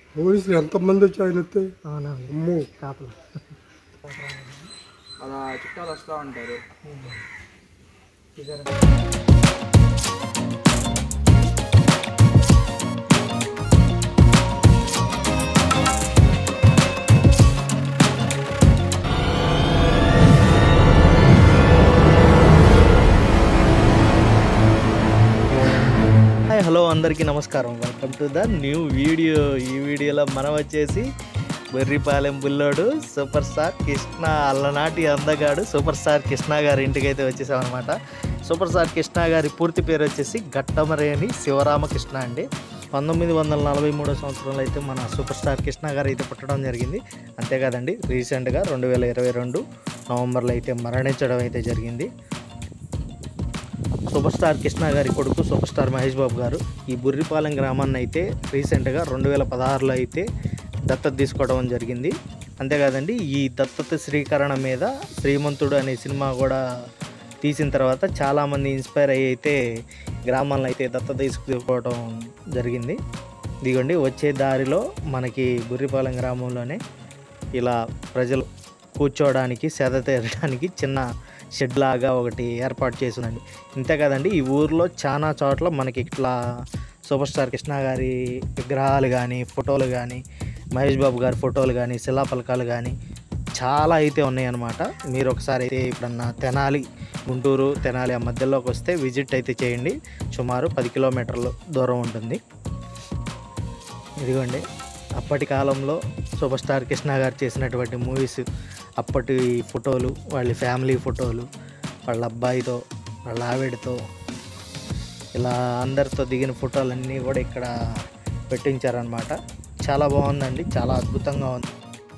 పోలీసులు ఎంతమంది వచ్చి ఆయన వస్తే అవునవును అమ్మో కాపలా అలా చుట్టాలు వస్తూ ఉంటారు హాయ్ హలో అందరికీ నమస్కారం welcome to the new video ఈ వీడియోలో మనం వచ్చేసి బెర్రిపాలెం బుల్లోడు సూపర్ స్టార్ కృష్ణ అల్లనాటి అందగాడు సూపర్ స్టార్ కృష్ణ గారి ఇంటికి అయితే వచ్చేసాం అనమాట సూపర్ స్టార్ కృష్ణ గారి పూర్తి పేరు వచ్చేసి గట్టమరేని శివరామకృష్ణ అండి పంతొమ్మిది వందల నలభై మూడో సంవత్సరంలో అయితే మన సూపర్ స్టార్ కృష్ణ గారు అయితే పుట్టడం జరిగింది అంతేకాదండి రీసెంట్గా రెండు వేల ఇరవై రెండు నవంబర్లో అయితే మరణించడం అయితే జరిగింది సూపర్ స్టార్ కృష్ణ గారి కొడుకు సూపర్ స్టార్ మహేష్ బాబు గారు ఈ బుర్రిపాలెం గ్రామాన్ని అయితే రీసెంట్గా రెండు వేల పదహారులో అయితే దత్తత తీసుకోవడం జరిగింది అంతేకాదండి ఈ దత్తత శ్రీకరణ మీద శ్రీమంతుడు అనే సినిమా కూడా తీసిన తర్వాత చాలామంది ఇన్స్పైర్ అయ్యి అయితే గ్రామాలను అయితే దత్తత తీసుకోవడం జరిగింది ఇదిగోండి వచ్చే దారిలో మనకి బుర్రిపాలెం గ్రామంలోనే ఇలా ప్రజలు కూర్చోవడానికి సేద తీరడానికి చిన్న షెడ్ లాగా ఒకటి ఏర్పాటు చేసిందండి ఇంతే కదండి ఈ ఊర్లో చాలా చోట్ల మనకి ఇట్లా సూపర్ స్టార్ కృష్ణ గారి విగ్రహాలు కానీ ఫోటోలు కానీ మహేష్ బాబు గారి ఫోటోలు కానీ శిలాఫలకాలు కానీ చాలా అయితే ఉన్నాయన్నమాట మీరు ఒకసారి అయితే ఇప్పుడన్నా తెనాలి గుంటూరు తెనాలి ఆ మధ్యలోకి వస్తే విజిట్ అయితే చేయండి సుమారు పది కిలోమీటర్ల దూరం ఉంటుంది ఇదిగోండి అప్పటి కాలంలో సూపర్ స్టార్ కృష్ణ గారు చేసినటువంటి మూవీస్ అప్పటి ఫోటోలు వాళ్ళ ఫ్యామిలీ ఫోటోలు వాళ్ళ అబ్బాయితో వాళ్ళ ఆవిడతో ఇలా అందరితో దిగిన ఫోటోలన్నీ కూడా ఇక్కడ పెట్టించారనమాట చాలా బాగుందండి చాలా అద్భుతంగా ఉంది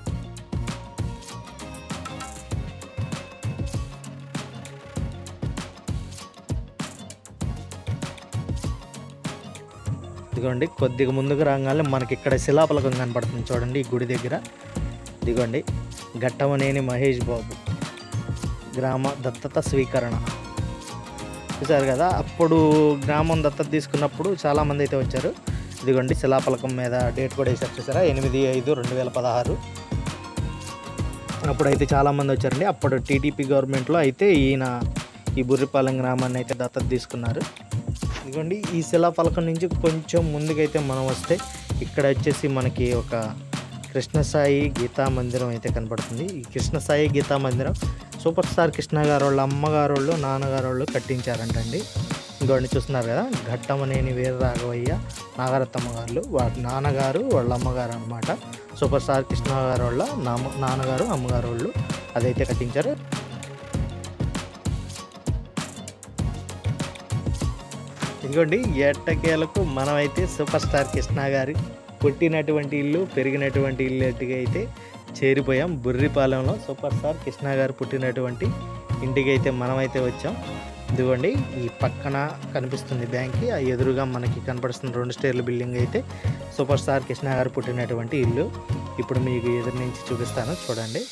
ఇదిగోండి కొద్దిగా ముందుకు రాగానే మనకి ఇక్కడ శిలాఫలకం కనపడుతుంది చూడండి ఈ గుడి దగ్గర ఇదిగోండి ఘట్టమనేని మహేష్ బాబు గ్రామ దత్తత స్వీకరణ చూసారు కదా అప్పుడు గ్రామం దత్తత తీసుకున్నప్పుడు చాలామంది అయితే వచ్చారు ఇదిగోండి శిలాఫలకం మీద డేట్ కూడా వేసారు చూసారా ఎనిమిది ఐదు రెండు వేల పదహారు అప్పుడైతే చాలామంది వచ్చారండి అప్పుడు టీడీపీ గవర్నమెంట్లో అయితే ఈయన ఈ బుర్రిపాలెం గ్రామాన్ని అయితే దత్తత తీసుకున్నారు ఇదిగోండి ఈ శిలాఫలకం నుంచి కొంచెం ముందుకైతే మనం వస్తే ఇక్కడ వచ్చేసి మనకి ఒక కృష్ణసాయి గీతా మందిరం అయితే కనపడుతుంది ఈ కృష్ణసాయి గీతా మందిరం సూపర్ స్టార్ కృష్ణ గారు వాళ్ళ అమ్మగారు వాళ్ళు నాన్నగారు వాళ్ళు కట్టించారంటండి ఇంకోటి చూస్తున్నారు కదా ఘట్టమనేని వీర రాఘవయ్య నాగరత్తమ్మ గారు వాళ్ళ నాన్నగారు వాళ్ళ అమ్మగారు అనమాట సూపర్ స్టార్ కృష్ణ గారు వాళ్ళ నామ నాన్నగారు అమ్మగారు వాళ్ళు అదైతే కట్టించారు ఇదిగోండి ఎట్టకేలకు మనమైతే సూపర్ స్టార్ కృష్ణ గారి పుట్టినటువంటి ఇల్లు పెరిగినటువంటి ఇల్లు ఎట్టుగా అయితే చేరిపోయాం బుర్రిపాలెంలో సూపర్ స్టార్ కృష్ణ గారు పుట్టినటువంటి ఇంటికి అయితే మనమైతే వచ్చాం ఇదిగోండి ఈ పక్కన కనిపిస్తుంది బ్యాంక్కి ఆ ఎదురుగా మనకి కనపడుతున్న రెండు స్టేర్ల బిల్డింగ్ అయితే సూపర్ స్టార్ కృష్ణ గారు పుట్టినటువంటి ఇల్లు ఇప్పుడు మీకు ఎదురు నుంచి చూపిస్తాను చూడండి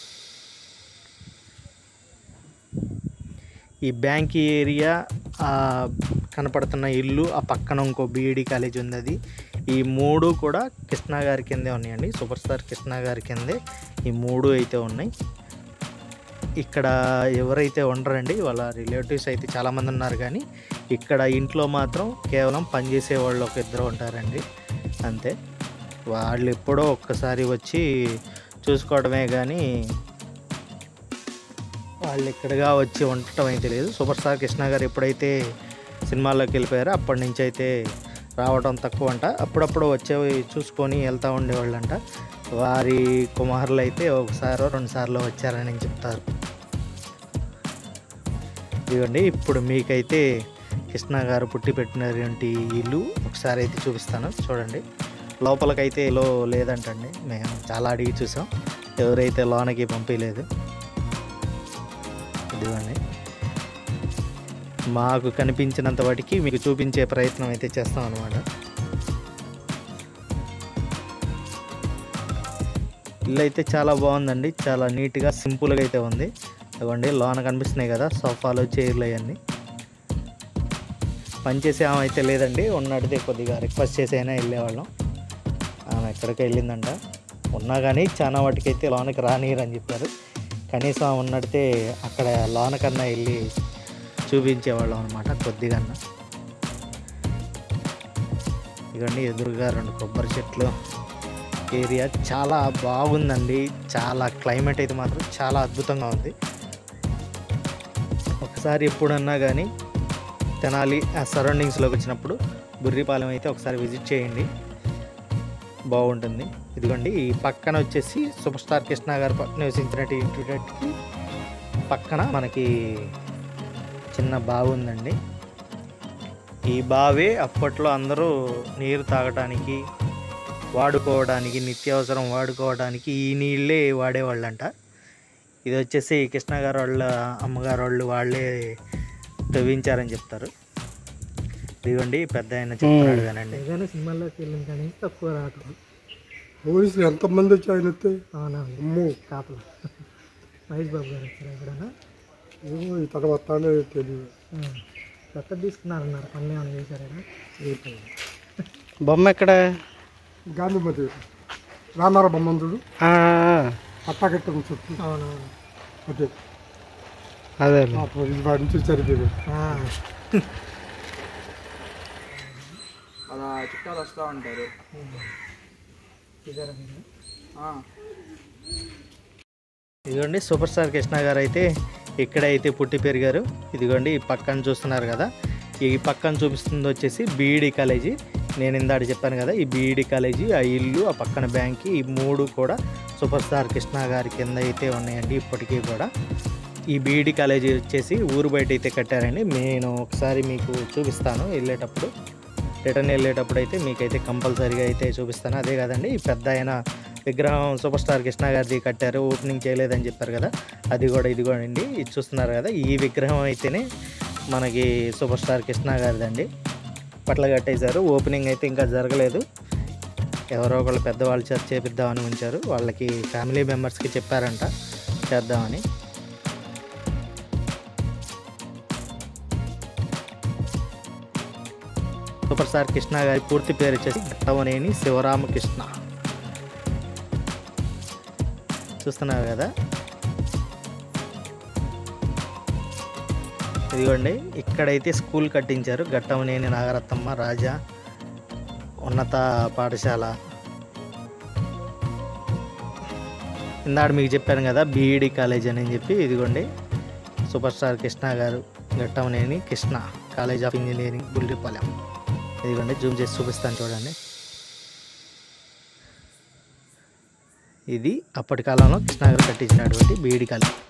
ఈ బ్యాంక్ ఏరియా ఆ కనపడుతున్న ఇల్లు ఆ పక్కన ఇంకో బీఈడి కాలేజ్ ఉంది అది ఈ మూడు కూడా కృష్ణ గారి కిందే ఉన్నాయండి సూపర్ స్టార్ కృష్ణ గారి కిందే ఈ మూడు అయితే ఉన్నాయి ఇక్కడ ఎవరైతే ఉండరండి వాళ్ళ రిలేటివ్స్ అయితే చాలామంది ఉన్నారు కానీ ఇక్కడ ఇంట్లో మాత్రం కేవలం పనిచేసే వాళ్ళు ఒక ఇద్దరు ఉంటారండి అంతే వాళ్ళు ఎప్పుడో ఒక్కసారి వచ్చి చూసుకోవడమే కానీ వాళ్ళు ఇక్కడగా వచ్చి ఉండటం అయితే లేదు సూపర్ స్టార్ కృష్ణ గారు ఎప్పుడైతే సినిమాల్లోకి వెళ్ళిపోయారో అప్పటి నుంచి అయితే రావడం తక్కువ అంట అప్పుడప్పుడు వచ్చేవి చూసుకొని వెళ్తూ ఉండేవాళ్ళంట వారి కుమారులు అయితే ఒకసారి రెండు సార్లు వచ్చారని చెప్తారు ఇదిగోండి ఇప్పుడు మీకైతే కృష్ణ గారు పుట్టి పెట్టినటువంటి ఇల్లు ఒకసారి అయితే చూపిస్తాను చూడండి లోపలికైతే లో లేదంటండి మేము చాలా అడిగి చూసాం ఎవరైతే లోనకి పంపించలేదు ఇదిగోండి మాకు కనిపించినంత వాటికి మీకు చూపించే ప్రయత్నం అయితే చేస్తాం అనమాట ఇల్లు అయితే చాలా బాగుందండి చాలా నీట్గా సింపుల్గా అయితే ఉంది ఇవ్వండి లోన కనిపిస్తున్నాయి కదా సోఫాలు చైర్లు అవన్నీ పనిచేసే ఆమె అయితే లేదండి ఉన్నటిదే కొద్దిగా రిక్వెస్ట్ చేసి అయినా వెళ్ళేవాళ్ళం ఆమె ఎక్కడికి వెళ్ళిందంట ఉన్నా కానీ చాలా వాటికి అయితే లోనకి రానియరు అని చెప్పారు కనీసం ఉన్నడితే అక్కడ లోనకన్నా వెళ్ళి చూపించేవాళ్ళం అనమాట కొద్దిగా ఇవన్నీ ఎదురుగా రెండు కొబ్బరి చెట్లు ఏరియా చాలా బాగుందండి చాలా క్లైమేట్ అయితే మాత్రం చాలా అద్భుతంగా ఉంది ఒకసారి ఎప్పుడన్నా కానీ తెనాలి ఆ సరౌండింగ్స్లోకి వచ్చినప్పుడు బుర్రిపాలెం అయితే ఒకసారి విజిట్ చేయండి బాగుంటుంది ఇదిగోండి ఈ పక్కన వచ్చేసి సూపర్ స్టార్ కృష్ణ గారు పక్కన నివసించినట్టు ఇంటికి పక్కన మనకి చిన్న బావి ఉందండి ఈ బావే అప్పట్లో అందరూ నీరు తాగడానికి వాడుకోవడానికి నిత్యావసరం వాడుకోవడానికి ఈ నీళ్ళే వాడేవాళ్ళంట ఇది వచ్చేసి కృష్ణ గారు వాళ్ళ అమ్మగారు వాళ్ళు వాళ్ళే తవ్వించారని చెప్తారు ఇదిగోండి పెద్ద ఆయన చెప్తున్నాడు కానండి ఏదైనా సినిమాల్లోకి వెళ్ళిన కానీ తక్కువ రావటం పోలీసులు ఎంతమంది వచ్చి ఆయన ఎత్తే అవునా అమ్మో కాపలా మహేష్ బాబు గారు వచ్చారు ఎక్కడన్నా ఏమో ఈ తర్వాత తెలియదు కొత్త తీసుకున్నారన్నారు పనులు ఏమైనా చేశారా బొమ్మ ఎక్కడ గాంధీమతి రామార బొమ్మందుడు పట్టాకెట్టం చుట్టూ అవునవును అదే అదే అప్పుడు ఇది వాడి నుంచి చరిపోయింది అలా చుట్టాలు వస్తూ ఉంటారు చూసారా మీరు ఆ, ఇదిగోండి సూపర్ స్టార్ కృష్ణ గారు అయితే ఇక్కడైతే పుట్టి పెరిగారు ఇదిగోండి ఈ పక్కన చూస్తున్నారు కదా ఈ పక్కన చూపిస్తుంది వచ్చేసి బీఈడి కాలేజీ నేను ఇందాక చెప్పాను కదా ఈ బీఈడి కాలేజీ ఆ ఇల్లు ఆ పక్కన బ్యాంక్ ఈ మూడు కూడా సూపర్ స్టార్ కృష్ణ గారి కింద అయితే ఉన్నాయండి ఇప్పటికీ కూడా ఈ బీఈడి కాలేజీ వచ్చేసి ఊరు బయట అయితే కట్టారండి నేను ఒకసారి మీకు చూపిస్తాను వెళ్ళేటప్పుడు రిటర్న్ వెళ్ళేటప్పుడు అయితే మీకైతే కంపల్సరీగా అయితే చూపిస్తాను అదే కదండి ఈ పెద్ద ఆయన విగ్రహం సూపర్ స్టార్ కృష్ణ గారిది కట్టారు ఓపెనింగ్ చేయలేదని చెప్పారు కదా అది కూడా ఇది కూడా అండి ఇది చూస్తున్నారు కదా ఈ విగ్రహం అయితేనే మనకి సూపర్ స్టార్ కృష్ణ గారిదండి పట్ల కట్టేశారు ఓపెనింగ్ అయితే ఇంకా జరగలేదు ఎవరో ఒకళ్ళు పెద్దవాళ్ళు చేత చేపిద్దామని ఉంచారు వాళ్ళకి ఫ్యామిలీ మెంబర్స్కి చెప్పారంట చేద్దామని సూపర్ స్టార్ కృష్ణ గారి పూర్తి పేరు వచ్చేసి గట్టవనేని శివరామకృష్ణ చూస్తున్నారు కదా ఇదిగోండి ఇక్కడైతే స్కూల్ కట్టించారు గట్టమనేని నాగరత్నమ్మ రాజా ఉన్నత పాఠశాల ఇందాక మీకు చెప్పాను కదా బీఈడి కాలేజ్ అని చెప్పి ఇదిగోండి super star Krishna garu Ghattamaneni Krishna college of engineering Bullipalem ఇదిగోండి జూమ్ చేసి చూపిస్తాను చూడండి ఇది అప్పటి కాలంలో కృష్ణ గారు కట్టించినటువంటి బీఈడి కాలేజ్